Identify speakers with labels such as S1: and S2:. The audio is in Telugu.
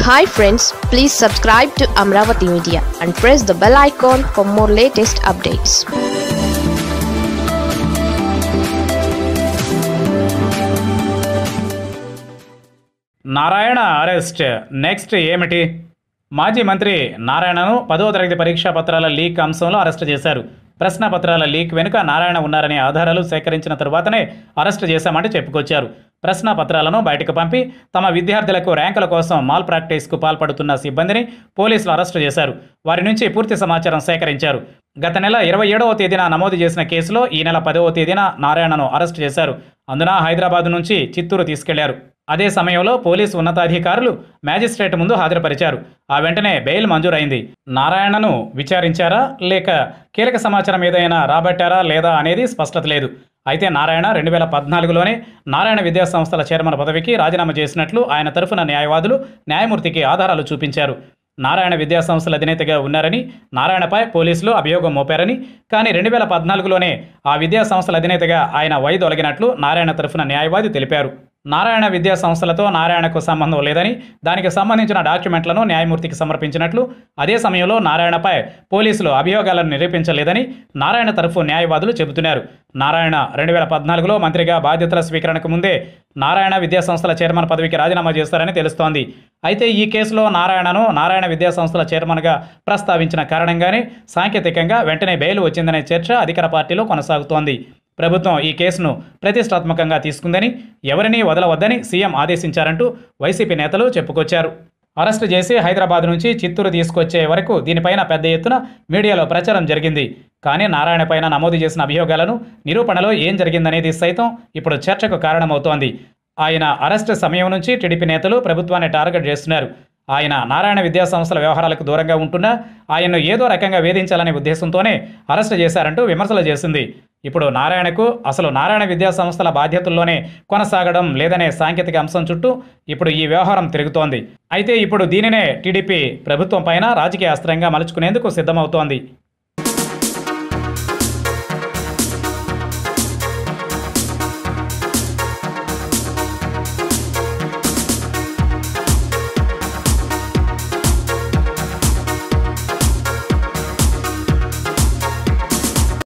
S1: hi friends please subscribe to Amaravati media and press the bell icon for more latest updates
S2: Narayana arrest next ఏమిటి మాజీ మంత్రి నారాయణను పదవ తరగతి పరీక్షా పత్రాల లీక్ అంశంలో అరెస్ట్ చేశారు ప్రశ్న పత్రాల లీక్ వెనుక నారాయణ ఉన్నారనే ఆధారాలు సేకరించిన తరువాతనే అరెస్ట్ చేశామంటే చెప్పుకొచ్చారు ప్రశ్న పత్రాలను బయటకు పంపి తమ విద్యార్థులకు ర్యాంకుల కోసం మాల్ ప్రాక్టీస్కు పాల్పడుతున్న సిబ్బందిని పోలీసులు అరెస్టు చేశారు వారి నుంచి పూర్తి సమాచారం సేకరించారు గత నెల ఇరవై ఏడవ తేదీన నమోదు చేసిన కేసులో ఈ నెల పదవ తేదీన నారాయణను అరెస్టు చేశారు అందున హైదరాబాద్ నుంచి చిత్తూరు తీసుకెళ్లారు అదే సమయంలో పోలీసు ఉన్నతాధికారులు మ్యాజిస్ట్రేట్ ముందు హాజరుపరిచారు ఆ వెంటనే బెయిల్ మంజూరైంది నారాయణను విచారించారా లేక కీలక సమాచారం ఏదైనా రాబట్టారా లేదా అనేది స్పష్టత లేదు అయితే నారాయణ రెండు వేల పద్నాలుగులోనే నారాయణ విద్యా సంస్థల చైర్మన్ పదవికి రాజీనామా చేసినట్లు ఆయన తరఫున న్యాయవాదులు న్యాయమూర్తికి ఆధారాలు చూపించారు నారాయణ విద్యా సంస్థల అధినేతగా ఉన్నారని నారాయణపై పోలీసులు అభియోగం మోపారని కానీ రెండు వేల పద్నాలుగులోనే ఆ విద్యా సంస్థల అధినేతగా ఆయన వైదొలగినట్లు నారాయణ తరఫున న్యాయవాది తెలిపారు నారాయణ విద్యా సంస్థలతో నారాయణకు సంబంధం లేదని దానికి సంబంధించిన డాక్యుమెంట్లను న్యాయమూర్తికి సమర్పించినట్లు అదే సమయంలో నారాయణపై పోలీసులు అభియోగాలను నిరూపించలేదని నారాయణ తరఫు న్యాయవాదులు చెబుతున్నారు నారాయణ రెండు వేల పద్నాలుగులో మంత్రిగా బాధ్యతల స్వీకరణకు ముందే నారాయణ విద్యా సంస్థల చైర్మన్ పదవికి రాజీనామా చేస్తారని తెలుస్తోంది అయితే ఈ కేసులో నారాయణను నారాయణ విద్యా సంస్థల చైర్మన్గా ప్రస్తావించిన కారణంగానే సాంకేతికంగా వెంటనే బెయిల్ వచ్చిందనే చర్చ అధికార పార్టీలో కొనసాగుతోంది ప్రభుత్వం ఈ కేసును ప్రతిష్టాత్మకంగా తీసుకుందని ఎవరినీ వదలవద్దని సీఎం ఆదేశించారంటూ వైసీపీ నేతలు చెప్పుకొచ్చారు అరెస్టు చేసి హైదరాబాద్ నుంచి చిత్తూరు తీసుకొచ్చే వరకు దీనిపైన పెద్ద ఎత్తున మీడియాలో ప్రచారం జరిగింది కానీ నారాయణ పైన నమోదు చేసిన అభియోగాలను నిరూపణలో ఏం జరిగిందనేది సైతం ఇప్పుడు చర్చకు కారణమవుతోంది ఆయన అరెస్టు సమయం నుంచి టీడీపీ నేతలు ప్రభుత్వాన్ని టార్గెట్ చేస్తున్నారు ఆయన నారాయణ విద్యా సంస్థల వ్యవహారాలకు దూరంగా ఉంటున్నా ఆయన్ను ఏదో రకంగా వేధించాలనే ఉద్దేశంతోనే అరెస్టు చేశారంటూ విమర్శలు చేసింది ఇప్పుడు నారాయణకు అసలు నారాయణ విద్యా సంస్థల బాధ్యతల్లోనే కొనసాగడం లేదనే సాంకేతిక అంశం చుట్టూ ఇప్పుడు ఈ వ్యవహారం తిరుగుతోంది అయితే ఇప్పుడు దీనినే టీడీపీ ప్రభుత్వం పైన రాజకీయ అస్త్రంగా మలుచుకునేందుకు సిద్ధమవుతోంది